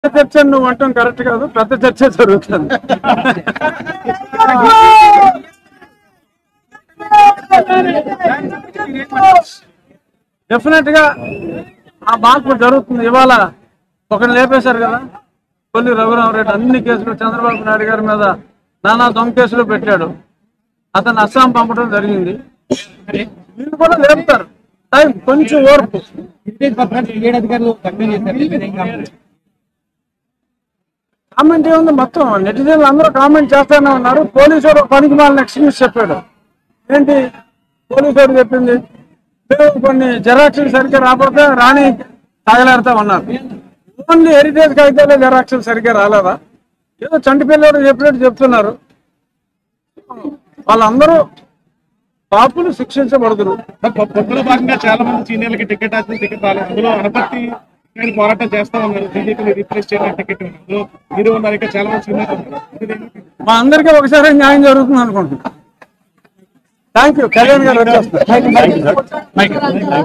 పెద్ద చర్చ అని నువ్వు అంటాం కరెక్ట్ కాదు పెద్ద చర్చ జరుగుతుంది డెఫినెట్ గా ఆ మార్పు జరుగుతుంది ఇవాళ ఒకరిని లేపేశారు కదా కొల్లి రఘురామరెడ్డి అన్ని కేసులు చంద్రబాబు నాయుడు గారి మీద నానా దొంగ కేసులు పెట్టాడు అతను అస్సాం పంపడం జరిగింది వీళ్ళు కూడా లేపుతారు టైం కొంచెం ఓర్పు హెరిటేజ్ పత్రాన్ని ఏడు అధికారులు దగ్ధం చేశారు దీని మీద ఏం కామెంట్? కామెంట్ ఏముంది మొత్తం నెటిజన్లు అందరూ కామెంట్ చేస్తానే ఉన్నారు పోలీసు వాడు పనికి మాలిన ఎక్స్క్యూజ్ చెప్పాడు ఏంటి పోలీసు వాడు చెప్పింది "లేవు, కొన్ని జెరాక్స్లు సరిగ్గా రాకపోతే రాణి తగలేరుతా ఉన్నారు ఓన్లీ హెరిటేజ్ కాగితాలే జెరాక్స్లు సరిగ్గా రాలేదా ఏదో చంటి పిల్లడు చెప్పినట్టు చెప్తున్నారు వాళ్ళందరూ పాపులు శిక్షించబడుతురు పొత్తులో భాగంగా చాలా మంది సీనియర్లకి టికెట్ వచ్చింది టికెట్ రాలేదు అందులో అనపర్తి నేను పోరాటం చేస్తా ఉన్నారు బీజేపీని రీప్లేస్ చేయడానికి టికెట్ ఉంది. అందులో మీరు ఉన్నారు ఇంకా చాలా మంది సీనియర్లు ఉన్నారు. ఇది మా అందరికీ ఒకసారి న్యాయం జరుగుతుంది అనుకుంటున్నాను థ్యాంక్ యూ కళ్యాణ్ గారు వచ్చేస్తారు